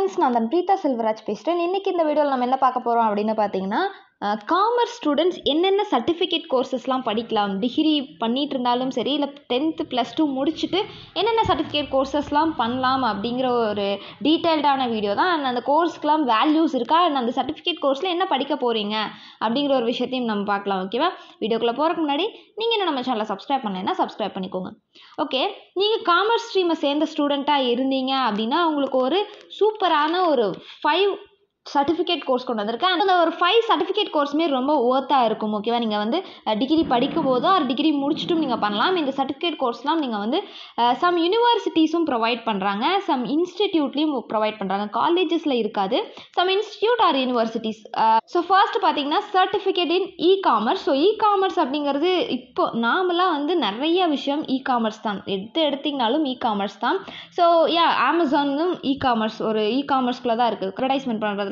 students நான் தான் பிரீதா செல்வராஜ் பேசுகிறேன் இன்றைக்கி இந்த வீடியோவில் நம்ம என்ன பார்க்க போகிறோம் அப்படின்னு பார்த்தீங்கன்னா காமர்ஸ் ஸ்டூடெண்ட்ஸ் என்னென்ன சர்டிஃபிகேட் கோர்சஸ்லாம் படிக்கலாம் டிகிரி பண்ணிட்டு இருந்தாலும் சரி இல்லை டென்த்து ப்ளஸ் டூ முடிச்சுட்டு என்னென்ன சர்டிஃபிகேட் கோர்சஸ்லாம் பண்ணலாம் அப்படிங்கிற ஒரு டீட்டெயில்டான வீடியோ தான் and அந்த கோர்ஸ்க்கெலாம் வேல்யூஸ் இருக்கா and அந்த சர்டிஃபிகேட் கோர்ஸில் என்ன படிக்க போகிறீங்க அப்படிங்கிற ஒரு விஷயத்தையும் நம்ம பார்க்கலாம் ஓகேவா வீடியோக்குள்ளே போகிறதுக்கு முன்னாடி நீங்கள் என்ன நம்ம சேனலை சப்ஸ்கிரைப் பண்ணலைன்னா சப்ஸ்கிரைப் பண்ணிக்கோங்க ஓகே நீங்கள் காமர்ஸ் ஸ்ட்ரீமை சேர்ந்த ஸ்டூடெண்ட்டாக இருந்தீங்க அப்படின்னா உங்களுக்கு ஒரு சூப்பரான ஒரு ஃபைவ் சர்டிஃபிகேட் கோர்ஸ் கொண்டு வந்திருக்கேன் அந்த ஒரு ஃபைவ் சர்டிஃபிகேட் கோர்ஸுமே ரொம்ப ஒர்த்தாக இருக்கும் ஓகேவா நீங்கள் வந்து டிகிரி படிக்கும் போதோ ஒரு டிகிரி முடிச்சுட்டும் நீங்கள் பண்ணலாம் இந்த சர்டிஃபிகேட் கோர்ஸ்லாம் நீங்கள் வந்து சம் யூனிவர்சிட்டிஸும் ப்ரொவைட் பண்ணுறாங்க சம் இன்ஸ்டிடியூட்லேயும் ப்ரொவைட் பண்ணுறாங்க காலேஜஸில் இருக்காது some institute or universities so first பார்த்தீங்கன்னா certificate in e commerce so e commerce அப்படிங்கிறது இப்போ நாமெல்லாம் வந்து நிறைய விஷயம் இ காமர்ஸ் தான் எடுத்து எடுத்திங்கனாலும் இ காமர்ஸ் தான் ஸோ யா அமேசானும் இ காமர்ஸ் ஒரு இ காமர்ஸ்குள்ளே தான் இருக்குது அட்வர்டைஸ்மெண்ட் பண்ணுறதுலேருந்து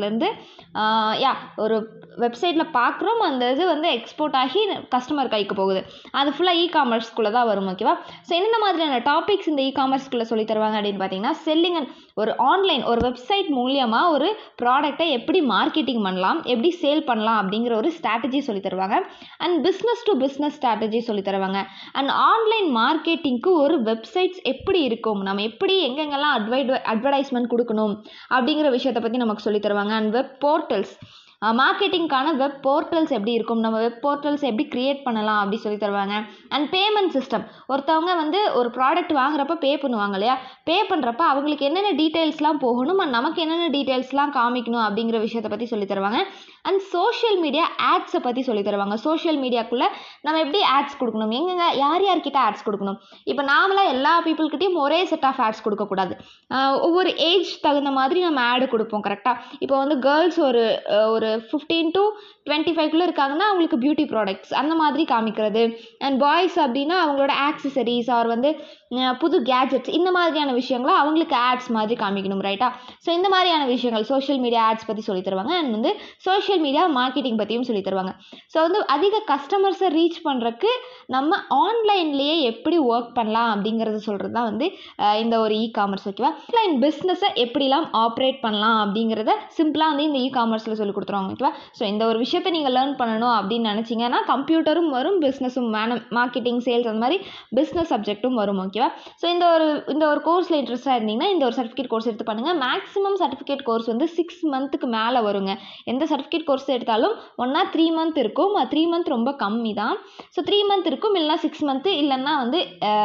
யா ஒரு வெப்சைட்டில் பார்க்குறோம் அந்த இது வந்து எக்ஸ்போர்ட் ஆகி கஸ்டமர் கைக்கு போகுது அது ஃபுல்லாக இ காமர்ஸ்குள்ளே தான் வரும் ஓகேவா ஸோ என்னென்ன மாதிரியான டாபிக்ஸ் இந்த இ காமர்ஸ்குள்ளே சொல்லி தருவாங்க அப்படின்னு பார்த்தீங்கன்னா செல்லிங் அண்ட் ஒரு ஆன்லைன் ஒரு வெப்சைட் மூலியமாக ஒரு ப்ராடக்டை எப்படி மார்க்கெட்டிங் பண்ணலாம் எப்படி சேல் பண்ணலாம் அப்படிங்கிற ஒரு ஸ்ட்ராட்டஜி சொல்லி தருவாங்க and business to business strategy சொல்லி தருவாங்க அண்ட் ஆன்லைன் மார்க்கெட்டிங்க்கு ஒரு வெப்சைட்ஸ் எப்படி இருக்கும் நம்ம எப்படி எங்கெங்கெல்லாம் அட்வைட் அட்வர்டைஸ்மெண்ட் கொடுக்கணும் அப்படிங்கிற விஷயத்தை பற்றி நமக்கு சொல்லி தருவாங்க அண்ட் வெப் போர்ட்டல்ஸ் மார்க்கெட்டிங்க்கான வெப் போர்ட்டல்ஸ் எப்படி இருக்கும் நம்ம வெப் போர்ட்டல்ஸ் எப்படி க்ரியேட் பண்ணலாம் அப்படி சொல்லி தருவாங்க அண்ட் பேமெண்ட் சிஸ்டம் ஒருத்தவங்க வந்து ஒரு ப்ராடக்ட் வாங்குறப்ப பே பண்ணுவாங்க இல்லையா பே பண்ணுறப்ப அவங்களுக்கு என்னென்ன டீட்டெயில்ஸ்லாம் போகணும் and நமக்கு என்னென்ன டீட்டெயில்ஸ்லாம் காமிக்கணும் அப்படிங்கிற விஷயத்தை பற்றி சொல்லி தருவாங்க அண்ட் சோஷியல் மீடியா ஆட்ஸை பற்றி சொல்லி தருவாங்க சோஷியல் மீடியாக்குள்ளே நம்ம எப்படி ஆட்ஸ் கொடுக்கணும் எங்கெங்க யார் யார்கிட்ட ஆட்ஸ் கொடுக்கணும் இப்போ நாமளாக எல்லா பீப்புள்கிட்டையும் ஒரே செட் ஆஃப் ஆட்ஸ் கொடுக்கக்கூடாது ஆஹ் ஒவ்வொரு ஏஜ் தகுந்த மாதிரி நம்ம ஆடு கொடுப்போம் கரெக்டாக இப்போ வந்து கேர்ள்ஸ் ஒரு அஹ் ஒரு ஃபிஃப்டீன் டு டுவெண்ட்டி ஃபைவ்க்குள்ளே இருக்காங்கன்னா அவங்களுக்கு பியூட்டி ப்ராடக்ட்ஸ் அந்த மாதிரி காமிக்கிறது அண்ட் பாய்ஸ் அப்படின்னா அவங்களோட ஆக்சசரிஸ் ஆர் வந்து அஹ் புது கேஜெட்ஸ் இந்த மாதிரியான விஷயங்களை அவங்களுக்கு ஆட்ஸ் மாதிரி காமிக்கணும் ரைட்டா ஸோ இந்த மாதிரியான விஷயங்கள் சோஷியல் மீடியா ஆட்ஸ் பற்றி சொல்லி தருவாங்க அண்ட் வந்து சோஷியல் மீடியா மார்க்கெட்டிங் பற்றியும் சொல்லி தருவாங்க ஸோ வந்து அதிக கஸ்டமர்ஸை ரீச் பண்ணுறக்கு நம்ம ஆன்லைன்லேயே எப்படி ஒர்க் பண்ணலாம் அப்படிங்கிறத சொல்கிறது தான் வந்து அஹ் இந்த ஒரு இ காமர்ஸ் ஓகேவா ஆன்லைன் பிஸ்னஸை எப்படிலாம் ஆப்ரேட் பண்ணலாம் அப்படிங்கிறத சிம்பிளாக வந்து இந்த இ காமர்ஸில் சொல்லி கொடுத்துருவாங்க ஓகேவா ஸோ இந்த ஒரு விஷயத்தை நீங்கள் லேர்ன் பண்ணணும் அப்படின்னு நினச்சிங்கன்னா கம்ப்யூட்டரும் வரும் பிஸ்னஸும் மேன மார்க்கெட்டிங் சேல்ஸ் அந்த மாதிரி பிஸ்னஸ் சப்ஜெக்ட்டும் வரும் ஓகேவா ஸோ இந்த ஒரு இந்த ஒரு கோர்ஸில் இன்ட்ரெஸ்ட்டாக இருந்தீங்கன்னா இந்த ஒரு சர்டிஃபிகேட் கோர்ஸ் எடுத்து பண்ணுங்கள் மேக்ஸிமம் சர்டிஃபிகேட் கோர்ஸ் வந்து சிக்ஸ் மந்த்துக்கு மேலே வருங்க எந்த சர்டிஃபிகேட் கோர்ஸ் எடுத்தாலும் ஒன்றா த்ரீ மந்த் இருக்கும் த்ரீ மந்த் ரொம்ப கம்மி தான் ஸோ த்ரீ மந்த் இருக்கும் இல்லைனா சிக்ஸ் மந்த்து இல்லைன்னா வந்து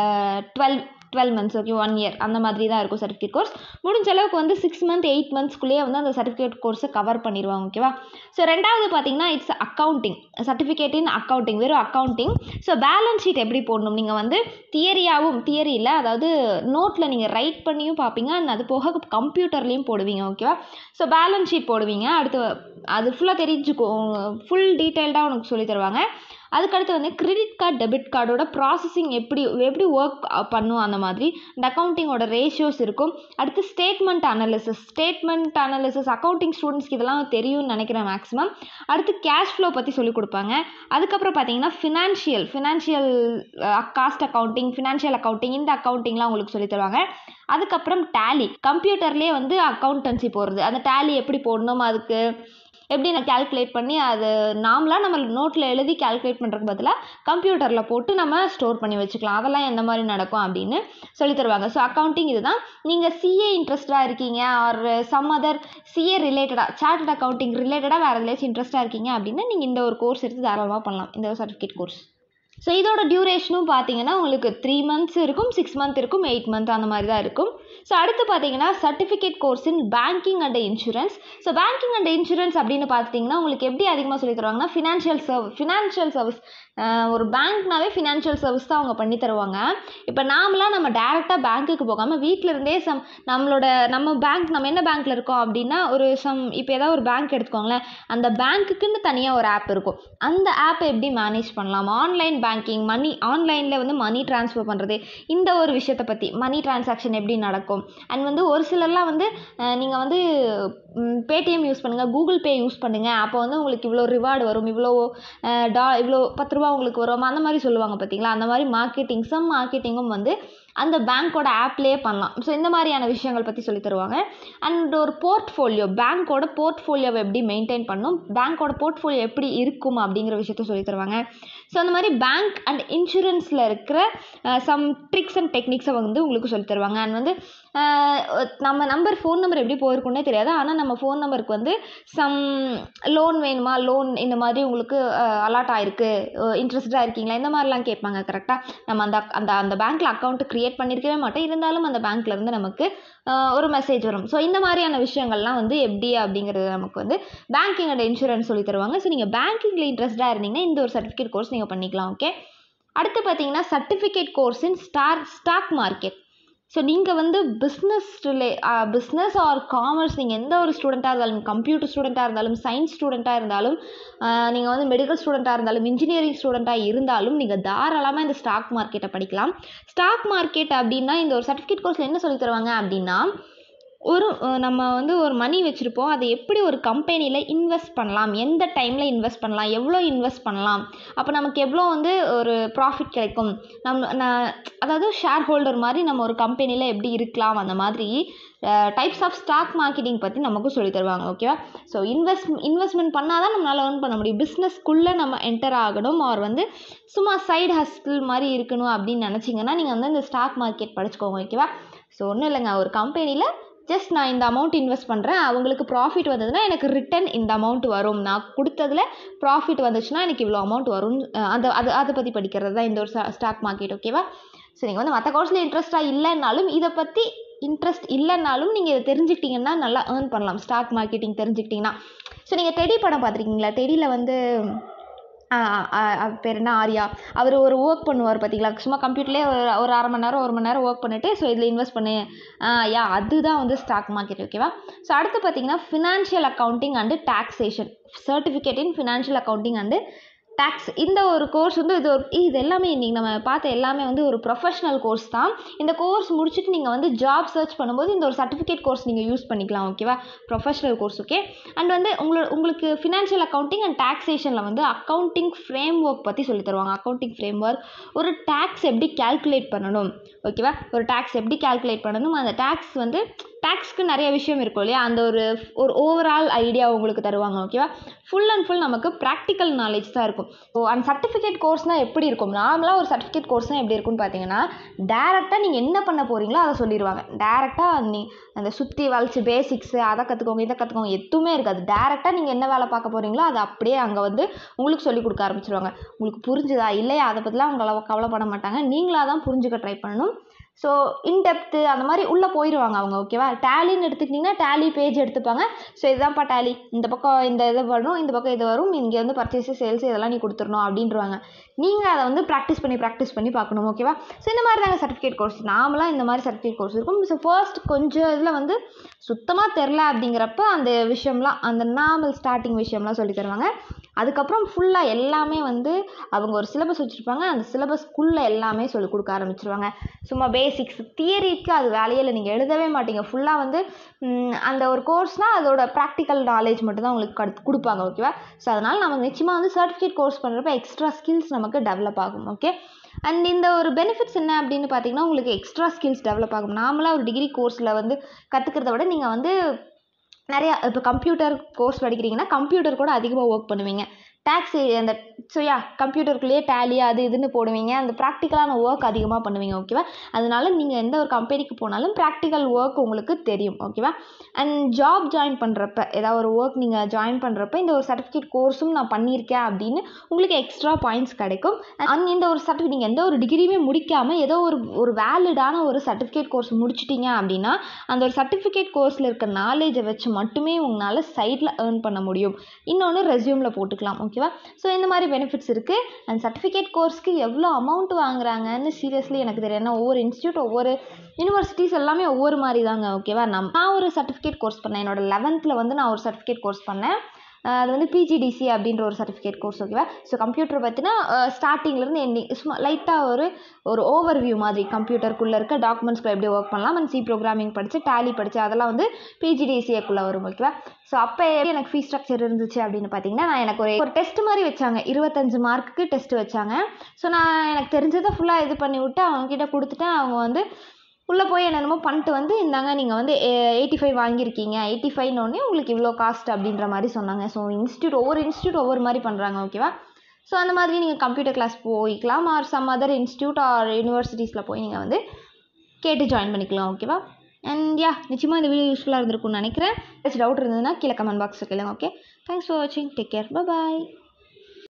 twelve twelve months okay one year அந்த மாதிரி தான் இருக்கும் சர்டிஃபிகேட் கோர்ஸ் முடிஞ்ச அளவுக்கு வந்து சிக்ஸ் மந்த் எயிட் மந்த்ஸ்க்குள்ளேயே வந்து அந்த சர்டிஃபிகேட் கோர்ஸை கவர் பண்ணிடுவாங்க ஓகேவா ஸோ ரெண்டாவது பார்த்தீங்கன்னா it's accounting certificate in accounting வெறும் அக்கௌண்டிங் ஸோ பேலன்ஸ் ஷீட் எப்படி போடணும் நீங்கள் வந்து தியரியாகவும் தியரி இல்லை அதாவது நோட்டில் நீங்கள் ரைட் பண்ணியும் பார்ப்பீங்க and அது போக கம்ப்யூட்டர்லேயும் போடுவீங்க ஓகேவா ஸோ பேலன்ஸ் ஷீட் போடுவீங்க அடுத்து அது ஃபுல்லாக தெரிஞ்சுக்கோ ஃபுல் டீட்டெயில்டாக உனக்கு சொல்லி தருவாங்க அதுக்கடுத்து வந்து கிரெடிட் கார்டு டெபிட் கார்டோட ப்ராசஸிங் எப்படி எப்படி ஒர்க் பண்ணும் அந்த மாதிரி இந்த அக்கௌண்டிங்கோட ரேஷியோஸ் இருக்கும் அடுத்து statement analysis statement analysis accounting ஸ்டூடெண்ட்ஸ்க்கு இதெல்லாம் தெரியும்னு நினைக்கிறேன் மேக்ஸிமம் அடுத்து கேஷ் ஃப்ளோ பற்றி சொல்லிக் கொடுப்பாங்க அதுக்கப்புறம் பார்த்தீங்கன்னா financial financial cost accounting financial accounting இந்த அக்கௌண்டிங்லாம் உங்களுக்கு சொல்லி தருவாங்க அதுக்கப்புறம் டேலி கம்ப்யூட்டர்லேயே வந்து அக்கௌண்டன்சி போடுறது அந்த டேலி எப்படி போடணும் அதுக்கு எப்படி நான் கால்குலேட் பண்ணி அது நாமளாக நம்ம நோட்டில் எழுதி கால்குலேட் பண்ணுறதுக்கு பதிலாக கம்ப்யூட்டரில் போட்டு நம்ம ஸ்டோர் பண்ணி வச்சுக்கலாம் அதெல்லாம் எந்த மாதிரி நடக்கும் அப்படின்னு சொல்லி தருவாங்க ஸோ அக்கௌண்டிங் இதுதான் நீங்கள் சிஏ இன்ட்ரெஸ்டாக இருக்கீங்க ஆர் சம் அதர் சிஏ ரிலேட்டடாக சார்ட்டட் அக்கௌண்டிங் ரிலேட்டடாக வேறு எதுலேயாச்சும் இன்ட்ரெஸ்ட்டாக இருக்கீங்க அப்படின்னா நீங்கள் இந்த ஒரு கோர்ஸ் எடுத்து தாராளமாக பண்ணலாம் இந்த ஒரு சர்டிஃபிகேட் கோர்ஸ் ஸோ இதோட டியூரேஷனும் பார்த்தீங்கன்னா உங்களுக்கு த்ரீ மந்த்ஸ் இருக்கும் சிக்ஸ் மந்த் இருக்கும் எயிட் மந்த் அந்த மாதிரி தான் இருக்கும் ஸோ அடுத்து பார்த்தீங்கன்னா certificate course in banking and insurance so banking and insurance அப்படின்னு பார்த்துட்டிங்கன்னா உங்களுக்கு எப்படி அதிகமாக சொல்லி தருவாங்கன்னா ஃபினான்ஷியல் சர்வ் ஃபினான்ஷியல் சர்வீஸ் ஒரு பேங்க்னாவே ஃபினான்ஷியல் சர்வீஸ் தான் அவங்க பண்ணி தருவாங்க இப்போ நாமளாம் நம்ம டேரெக்டாக பேங்க்குக்கு போகாமல் வீட்டில் இருந்தே சம் நம்மளோட நம்ம பேங்க் நம்ம என்ன பேங்க்கில் இருக்கோம் அப்படின்னா ஒரு சம் இப்போ ஏதாவது ஒரு பேங்க் எடுத்துக்கோங்களேன் அந்த பேங்க்குக்குன்னு தனியாக ஒரு ஆப் இருக்கும் அந்த ஆப்பை எப்படி மேனேஜ் பண்ணலாம் ஆன்லைன் பேங்கிங் மணி ஆன்லைனில் வந்து மணி ட்ரான்ஸ்ஃபர் பண்ணுறது இந்த ஒரு விஷயத்தை பற்றி மணி டிரான்சாக்ஷன் எப்படி நடக்கும் அண்ட் வந்து ஒரு சிலர்லாம் வந்து நீங்கள் வந்து பேடிஎம் யூஸ் பண்ணுங்கள் கூகுள் பே யூஸ் பண்ணுங்கள் அப்போ வந்து உங்களுக்கு இவ்வளோ ரிவார்டு வரும் இவ்வளோ டா இவ்வளோ பத்து ரூபா உங்களுக்கு வரும் அந்த மாதிரி சொல்லுவாங்க பார்த்தீங்களா அந்த மாதிரி மார்க்கெட்டிங் சம் மார்க்கெட்டிங்கும் வந்து அந்த பேங்க்கோட ஆப்லேயே பண்ணலாம் ஸோ இந்த மாதிரியான விஷயங்கள் பற்றி சொல்லி தருவாங்க அண்ட் ஒரு போர்ட்ஃபோலியோ பேங்க்கோட போர்ட்ஃபோலியோவை எப்படி மெயின்டைன் பண்ணும் பேங்க்கோட போர்ட்ஃபோலியோ எப்படி இருக்கும் அப்படிங்கிற விஷயத்த சொல்லி தருவாங்க ஸோ அந்த மாதிரி பேங்க் அண்ட் இன்சூரன்ஸில் இருக்கிற சம் ட்ரிக்ஸ் அண்ட் டெக்னிக்ஸை வந்து உங்களுக்கு சொல்லி தருவாங்க அண்ட் வந்து அஹ், நம்ம நம்பர் ஃபோன் நம்பர் எப்படி போயிருக்குன்னே தெரியாது ஆனால் நம்ம ஃபோன் நம்பருக்கு வந்து சம் லோன் வேணுமா லோன் இந்த மாதிரி உங்களுக்கு அலாட் ஆயிருக்கு இன்ட்ரெஸ்டாக இருக்கீங்களா இந்த மாதிரிலாம் கேட்பாங்க கரெக்டாக நம்ம அந்த அந்த அந்த பேங்க்கில் அக்கௌண்ட் க்ரியேட் பண்ணியிருக்கவே மாட்டோம் இருந்தாலும் அந்த பேங்க்ல இருந்து நமக்கு அஹ், ஒரு மெசேஜ் வரும் ஸோ இந்த மாதிரியான விஷயங்கள்லாம் வந்து எப்படி அப்படிங்கிறது நமக்கு வந்து பேங்கிங் அண்ட் இன்சூரன்ஸ் சொல்லி தருவாங்க ஸோ நீங்கள் பேங்கிங்கில் இன்ட்ரெஸ்டாக இருந்தீங்கன்னா இந்த ஒரு சர்டிஃபிகேட் கோர்ஸ் நீங்கள் பண்ணிக்கலாம் ஓகே அடுத்து பார்த்தீங்கன்னா certificate course in star stock market so நீங்கள் வந்து பிஸ்னஸ் ரிலே பிஸ்னஸ் ஆர் காமர்ஸ் நீங்கள் எந்த ஒரு ஸ்டூடெண்ட்டாக இருந்தாலும் கம்ப்யூட்டர் ஸ்டூடெண்ட்டாக இருந்தாலும் சயின்ஸ் ஸ்டூடெண்ட்டாக இருந்தாலும் நீங்கள் வந்து மெடிக்கல் ஸ்டூடெண்ட்டாக இருந்தாலும் இன்ஜினியரிங் ஸ்டூடெண்ட்டாக இருந்தாலும் நீங்கள் தாராளமாக இந்த ஸ்டாக் மார்க்கெட்டை படிக்கலாம் ஸ்டாக் மார்க்கெட் அப்படின்னா இந்த ஒரு சர்டிஃபிகேட் கோர்ஸில் என்ன சொல்லி தருவாங்க அப்படின்னா ஒரு அஹ், நம்ம வந்து ஒரு மணி வச்சுருப்போம் அதை எப்படி ஒரு கம்பெனியில் இன்வெஸ்ட் பண்ணலாம் எந்த டைமில் இன்வெஸ்ட் பண்ணலாம் எவ்வளோ இன்வெஸ்ட் பண்ணலாம் அப்போ நமக்கு எவ்வளோ வந்து ஒரு ப்ராஃபிட் கிடைக்கும் நம்ம நான் அதாவது ஷேர் ஹோல்டர் மாதிரி நம்ம ஒரு கம்பெனியில் எப்படி இருக்கலாம் அந்த மாதிரி டைப்ஸ் ஆஃப் ஸ்டாக் மார்க்கெட்டிங் பற்றி நமக்கு சொல்லி தருவாங்க ஓகேவா ஸோ இன்வெஸ்ட் இன்வெஸ்ட்மெண்ட் பண்ணால் தான் நம்மளால் earn பண்ண முடியும் பிஸ்னஸ்க்குள்ளே நம்ம என்டர் ஆகணும் ஆர் வந்து சும்மா சைடு ஹஸ்டில் மாதிரி இருக்கணும் அப்படின்னு நினச்சிங்கன்னா நீங்கள் வந்து இந்த ஸ்டாக் மார்க்கெட் படிச்சுக்கோங்க ஓகேவா ஸோ ஒன்றும் இல்லைங்க ஒரு கம்பெனியில் ஜஸ்ட் நான் இந்த அமௌண்ட் இன்வெஸ்ட் பண்ணுறேன் அவங்களுக்கு ப்ராஃபிட் வந்ததுன்னா எனக்கு ரிட்டர்ன் இந்த அமௌண்ட் வரும் நான் கொடுத்ததுல ப்ராஃபிட் வந்துச்சுன்னா எனக்கு இவ்வளோ அமௌண்ட் வரும் அஹ் அந்த அது அதை பற்றி படிக்கிறது தான் இந்த ஒரு ஸ்டாக் மார்க்கெட் ஓகேவா ஸோ நீங்கள் வந்து மற்ற கோர்ஸில் இன்ட்ரெஸ்ட்டாக இல்லைன்னாலும் இதை பற்றி இன்ட்ரெஸ்ட் இல்லைனாலும் நீங்கள் இதை தெரிஞ்சுக்கிட்டிங்கன்னா நல்லா ஏர்ன் பண்ணலாம் ஸ்டாக் மார்க்கெட்டிங் தெரிஞ்சுக்கிட்டிங்கன்னா ஸோ நீங்கள் டெடி படம் பார்த்துருக்கீங்களா டெடியில் வந்து ஆஹ் ஆஹ் அவர் பேர் என்ன ஆர்யா அவர் ஒரு ஒர்க் பண்ணுவார் பார்த்தீங்களா சும்மா கம்ப்யூட்டர்லேயே ஒரு ஒரு அரை மணி நேரம் ஒரு மணி நேரம் ஒர்க் பண்ணிவிட்டு ஸோ இதில் இன்வெஸ்ட் பண்ணு யா அதுதான் வந்து ஸ்டாக் மார்க்கெட் ஓகேவா ஸோ அடுத்து பார்த்தீங்கன்னா financial accounting and taxation certificate in financial accounting and tax இந்த ஒரு கோர்ஸ் வந்து இது ஒரு இது எல்லாமே இன்றைக்கி நம்ம பார்த்த எல்லாமே வந்து ஒரு ப்ரொஃபஷனல் கோர்ஸ் தான் இந்த கோர்ஸ் முடிச்சுட்டு நீங்கள் வந்து ஜாப் சர்ச் பண்ணும்போது இந்த ஒரு சர்டிஃபிகேட் கோர்ஸ் நீங்கள் யூஸ் பண்ணிக்கலாம் ஓகேவா ப்ரொஃபஷனல் கோர்ஸ் ஓகே அண்ட் வந்து உங்களோட உங்களுக்கு ஃபினான்ஷியல் அக்கௌண்டிங் அண்ட் டாக்ஸேஷனில் வந்து அக்கௌண்டிங் ஃப்ரேம் ஒர்க் பற்றி சொல்லி தருவாங்க அக்கௌண்டிங் ஃப்ரேம் ஒர்க் ஒரு டேக்ஸ் எப்படி கால்குலேட் பண்ணணும் ஓகேவா ஒரு டேக்ஸ் எப்படி கால்குலேட் பண்ணணும் அந்த டேக்ஸ் வந்து டேக்ஸ்க்கு நிறைய விஷயம் இருக்கும் இல்லையா அந்த ஒரு ஒரு ஓவரால் ஐடியா உங்களுக்கு தருவாங்க ஓகேவா ஃபுல் அண்ட் ஃபுல் நமக்கு ப்ராக்டிக்கல் நாலேஜ் தான் இருக்கும் ஸோ அந்த சர்டிஃபிகேட் கோர்ஸ்னால் எப்படி இருக்கும் நார்மலாக ஒரு சர்டிஃபிகேட் கோர்ஸ்னால் எப்படி இருக்கும்னு பார்த்தீங்கன்னா டேரெக்டாக நீங்கள் என்ன பண்ண போகிறீங்களோ அதை சொல்லிடுவாங்க டேரெக்டாக நீ அந்த சுற்றி வளைச்சி பேசிக்ஸு அதை கற்றுக்கோங்க இதை கற்றுக்கோங்க எதுவுமே இருக்காது டேரெக்டாக நீங்கள் என்ன வேலை பார்க்க போகிறீங்களோ அதை அப்படியே அங்கே வந்து உங்களுக்கு சொல்லி கொடுக்க ஆரம்பிச்சிருவாங்க உங்களுக்கு புரிஞ்சுதா இல்லையா அதை பற்றிலாம் உங்களை கவலைப்பட மாட்டாங்க நீங்களாக தான் புரிஞ்சுக்க ட்ரை பண்ணணும் ஸோ இன்டெப்த்து அந்த மாதிரி உள்ளே போயிடுவாங்க அவங்க ஓகேவா டேலின்னு எடுத்துக்கிட்டிங்கன்னா டேலி பேஜ் எடுத்துப்பாங்க ஸோ இதுதான்ப்பா டேலி இந்த பக்கம் இந்த இது வரும் இந்த பக்கம் இது வரும் இங்கே வந்து பர்ச்சேஸு சேல்ஸ் இதெல்லாம் நீ கொடுத்துடணும் அப்படின்றவாங்க நீங்கள் அதை வந்து ப்ராக்டிஸ் பண்ணி ப்ராக்டிஸ் பண்ணி பார்க்கணும் ஓகேவா ஸோ இந்த மாதிரி தாங்க சர்டிஃபிகேட் கோர்ஸ் நாமளாக இந்த மாதிரி சர்டிஃபிகேட் கோர்ஸ் இருக்கும் ஸோ ஃபர்ஸ்ட் கொஞ்சம் இதில் வந்து சுத்தமாக தெரில அப்படிங்கிறப்ப அந்த விஷயம்லாம் அந்த நார்மல் ஸ்டார்டிங் விஷயம்லாம் சொல்லி தருவாங்க அதுக்கப்புறம் ஃபுல்லாக எல்லாமே வந்து அவங்க ஒரு சிலபஸ் வச்சுருப்பாங்க அந்த சிலபஸ்க்குள்ளே எல்லாமே சொல்லி கொடுக்க ஆரம்பிச்சிருவாங்க சும்மா பேசிக்ஸ் தியரிக்கு அது வேலையில் நீங்கள் எழுதவே மாட்டீங்க ஃபுல்லாக வந்து ம், அந்த ஒரு கோர்ஸ்னால் அதோட ப்ராக்டிக்கல் நாலேஜ் மட்டும் தான் உங்களுக்கு கடு கொடுப்பாங்க ஓகேவா ஸோ அதனால் நம்ம நிச்சயமாக வந்து சர்டிஃபிகேட் கோர்ஸ் பண்ணுறப்ப எக்ஸ்ட்ரா ஸ்கில்ஸ் நமக்கு டெவலப் ஆகும் ஓகே அண்ட் இந்த ஒரு பெனிஃபிட்ஸ் என்ன அப்படின்னு பார்த்தீங்கன்னா உங்களுக்கு எக்ஸ்ட்ரா ஸ்கில்ஸ் டெவலப் ஆகும் நார்மலாக ஒரு டிகிரி கோர்ஸில் வந்து கற்றுக்கிறத விட நீங்கள் வந்து நிறையா இப்போ கம்ப்யூட்டர் கோர்ஸ் படிக்கிறீங்கன்னா கம்ப்யூட்டர் கூட அதிகமாக ஒர்க் பண்ணுவீங்க டேக்ஸ் அந்த ஸோ யா கம்ப்யூட்டருக்குள்ளேயே டேலி அது இதுன்னு போடுவீங்க அந்த ப்ராக்டிக்கலான ஒர்க் அதிகமாக பண்ணுவீங்க ஓகேவா அதனால நீங்கள் எந்த ஒரு கம்பெனிக்கு போனாலும் ப்ராக்டிக்கல் ஒர்க் உங்களுக்கு தெரியும் ஓகேவா அண்ட் ஜாப் ஜாயின் பண்ணுறப்ப ஏதாவது ஒரு ஒர்க் நீங்கள் ஜாயின் பண்ணுறப்ப இந்த ஒரு சர்டிஃபிகேட் கோர்ஸும் நான் பண்ணியிருக்கேன் அப்படின்னு உங்களுக்கு எக்ஸ்ட்ரா பாயிண்ட்ஸ் கிடைக்கும் அண்ட் இந்த ஒரு சர்டிஃபிகேட் நீங்கள் எந்த ஒரு டிகிரியுமே முடிக்காமல் ஏதோ ஒரு ஒரு வேலிடான ஒரு சர்டிஃபிகேட் கோர்ஸ் முடிச்சிட்டீங்க அப்படின்னா அந்த ஒரு சர்டிஃபிகேட் கோர்ஸில் இருக்க நாலேஜை வச்சு மட்டுமே உங்களால் சைடில் ஏர்ன் பண்ண முடியும் இன்னொன்று ரெஸ்யூமில் போட்டுக்கலாம் ஓகேவா ஸோ இந்த மாதிரி பெனிஃபிட்ஸ் இருக்குது அண்ட் சர்டிஃபிகேட் கோர்ஸ்க்கு எவ்வளோ அமௌண்ட் வாங்குறாங்கன்னு சீரியஸ்லி எனக்கு தெரியும் ஏன்னா ஒவ்வொரு இன்ஸ்டியூட் ஒவ்வொரு யூனிவர்சிட்டிஸ் எல்லாமே ஒவ்வொரு மாதிரி தாங்க ஓகேவா நம் நான் ஒரு சர்டிஃபிகேட் கோர்ஸ் பண்ணேன் என்னோட லெவன்த்தில் வந்து நான் ஒரு சர்டிஃபிகேட் கோர்ஸ் பண்ணேன் அது வந்து பிஜிடிசி அப்படின்ற ஒரு சர்டிஃபிகேட் கோர்ஸ் ஓகேவா ஸோ கம்ப்யூட்டர் பற்றினா ஸ்டார்டிங்லேருந்து எண்டிங் சும்மா லைட்டாக ஒரு ஒரு ஓவர் வியூ மாதிரி கம்ப்யூட்டருக்குள்ளே இருக்க டாக்குமெண்ட்ஸ்க்குள்ள எப்படி ஒர்க் பண்ணலாம் அண்ட் சி ப்ரோக்ராமிங் படித்து டேலி படித்து அதெல்லாம் வந்து பிஜிடிசிஏக்குள்ளே வரும் ஓகேவா ஸோ அப்போ எப்படி எனக்கு ஃபீஸ் ஸ்ட்ரக்சர் இருந்துச்சு அப்படின்னு பார்த்தீங்கன்னா நான் எனக்கு ஒரு ஒரு டெஸ்ட் மாதிரி வச்சாங்க இருபத்தஞ்சு மார்க்குக்கு டெஸ்ட் வச்சாங்க ஸோ நான் எனக்கு தெரிஞ்சதை ஃபுல்லாக இது பண்ணி விட்டு அவங்கக்கிட்ட கொடுத்துட்டேன் அவங்க வந்து உள்ளே போய் என்னென்னமோ பண்ணிட்டு வந்து இந்தாங்க நீங்கள் வந்து எயிட்டி ஃபைவ் வாங்கியிருக்கீங்க எயிட்டி ஃபைவ்னோடனே உங்களுக்கு இவ்வளோ காஸ்ட் அப்படின்ற மாதிரி சொன்னாங்க ஸோ இன்ஸ்டியூட் ஒவ்வொரு இன்ஸ்டியூட் ஒவ்வொரு மாதிரி பண்ணுறாங்க ஓகேவா ஸோ அந்த மாதிரி நீங்கள் கம்ப்யூட்டர் கிளாஸ் போய்க்கலாம் or some other institute or யூனிவர்சிட்டிஸில் போய் நீங்கள் வந்து கேட்டு ஜாயின் பண்ணிக்கலாம் ஓகேவா அண்ட் யா நிச்சயமாக இந்த வீடியோ யூஸ்ஃபுல்லாக இருந்திருக்கும்னு நினைக்கிறேன் ஏதாச்சும் டவுட் இருந்ததுன்னா கீழே கமெண்ட் பாக்ஸில் கேளுங்க ஓகே தேங்க்ஸ் ஃபார் வாட்சிங் டேக் கேர் பாய்